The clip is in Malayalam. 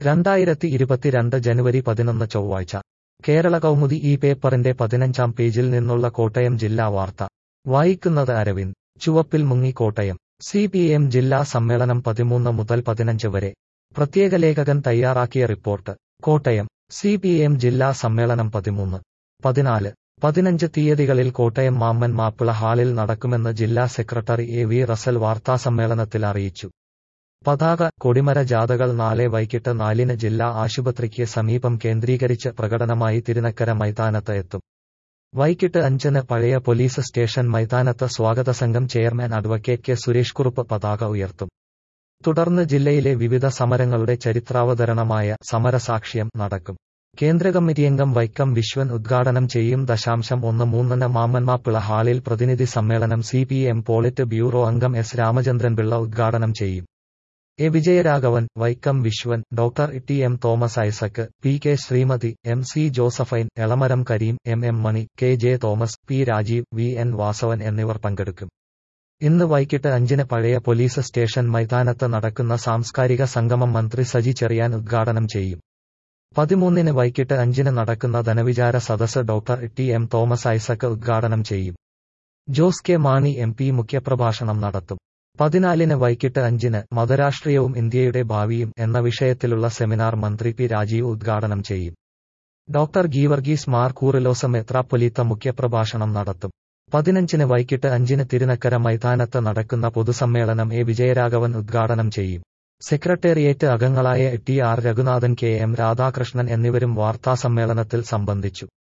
രണ്ടായിരത്തി ഇരുപത്തിരണ്ട് ജനുവരി പതിനൊന്ന് ചൊവ്വാഴ്ച കേരള കൗമുദി ഈ പേപ്പറിന്റെ പതിനഞ്ചാം പേജിൽ നിന്നുള്ള കോട്ടയം ജില്ലാ വാർത്ത വായിക്കുന്നത് അരവിന്ദ് ചുവപ്പിൽ മുങ്ങി കോട്ടയം സി പി എം ജില്ലാ സമ്മേളനം പതിമൂന്ന് മുതൽ പതിനഞ്ച് വരെ പ്രത്യേക ലേഖകൻ തയ്യാറാക്കിയ report Kottayam C P M ജില്ലാ സമ്മേളനം പതിമൂന്ന് പതിനാല് പതിനഞ്ച് തീയതികളിൽ കോട്ടയം മാമ്മൻ മാപ്പിള ഹാളിൽ നടക്കുമെന്ന് ജില്ലാ സെക്രട്ടറി എ വി റസൽ വാർത്താസമ്മേളനത്തിൽ അറിയിച്ചു പതാക കൊടിമര ജാഥകൾ നാളെ വൈകിട്ട് നാലിന് ജില്ലാ ആശുപത്രിക്ക് സമീപം കേന്ദ്രീകരിച്ച് പ്രകടനമായി തിരുനക്കര മൈതാനത്ത് എത്തും വൈകിട്ട് അഞ്ചിന് പഴയ പോലീസ് സ്റ്റേഷൻ മൈതാനത്ത് സ്വാഗത സംഘം chairman advocate K Suresh Kurup പതാക ഉയർത്തും തുടർന്ന് ജില്ലയിലെ വിവിധ സമരങ്ങളുടെ ചരിത്രാവതരണമായ സമരസാക്ഷ്യം നടക്കും കേന്ദ്ര കമ്മിറ്റിയംഗം വൈക്കം വിശ്വൻ ഉദ്ഘാടനം ചെയ്യും ദശാംശം ഒന്ന് മൂന്നിന് മാമ്മന്മാപ്പിള ഹാളിൽ പ്രതിനിധി സമ്മേളനം C P M politburo അംഗം എസ് രാമചന്ദ്രൻ പിള്ള ഉദ്ഘാടനം ചെയ്യും A Vijayaraghavan Vaikom Viswan doctor T M Thomas Isaac P K Sreemathi M C Josephine Elamaram Kareem M M Mani K J Thomas P Rajeev V N Vasavan എന്നിവർ പങ്കെടുക്കും ഇന്ന് വൈകിട്ട് അഞ്ചിന് പഴയ പോലീസ് സ്റ്റേഷൻ മൈതാനത്ത് നടക്കുന്ന സാംസ്കാരിക സംഗമം മന്ത്രി സജി ചെറിയാൻ ഉദ്ഘാടനം ചെയ്യും പതിമൂന്നിന് വൈകിട്ട് അഞ്ചിന് നടക്കുന്ന ധനവിചാര സദസ് doctor T M Thomas Isaac ഉദ്ഘാടനം ചെയ്യും Jose K Mani M P മുഖ്യപ്രഭാഷണം നടത്തും പതിനാലിന് വൈകിട്ട് അഞ്ചിന് മതരാഷ്ട്രീയവും ഇന്ത്യയുടെ ഭാവിയും എന്ന വിഷയത്തിലുള്ള സെമിനാർ മന്ത്രി പി രാജീവ് ഉദ്ഘാടനം ചെയ്യും ഡോക്ടർ ഗീവർഗീസ് മാർ കൂറിലോസ മെത്രാപ്പൊലീത്ത മുഖ്യപ്രഭാഷണം നടത്തും പതിനഞ്ചിന് വൈകിട്ട് അഞ്ചിന് തിരുനക്കര മൈതാനത്ത് നടക്കുന്ന പൊതുസമ്മേളനം എ വിജയരാഘവൻ ഉദ്ഘാടനം ചെയ്യും സെക്രട്ടേറിയറ്റ് അംഗങ്ങളായ T R Raghunathan K M Radhakrishnan എന്നിവരും വാർത്താസമ്മേളനത്തിൽ സംബന്ധിച്ചു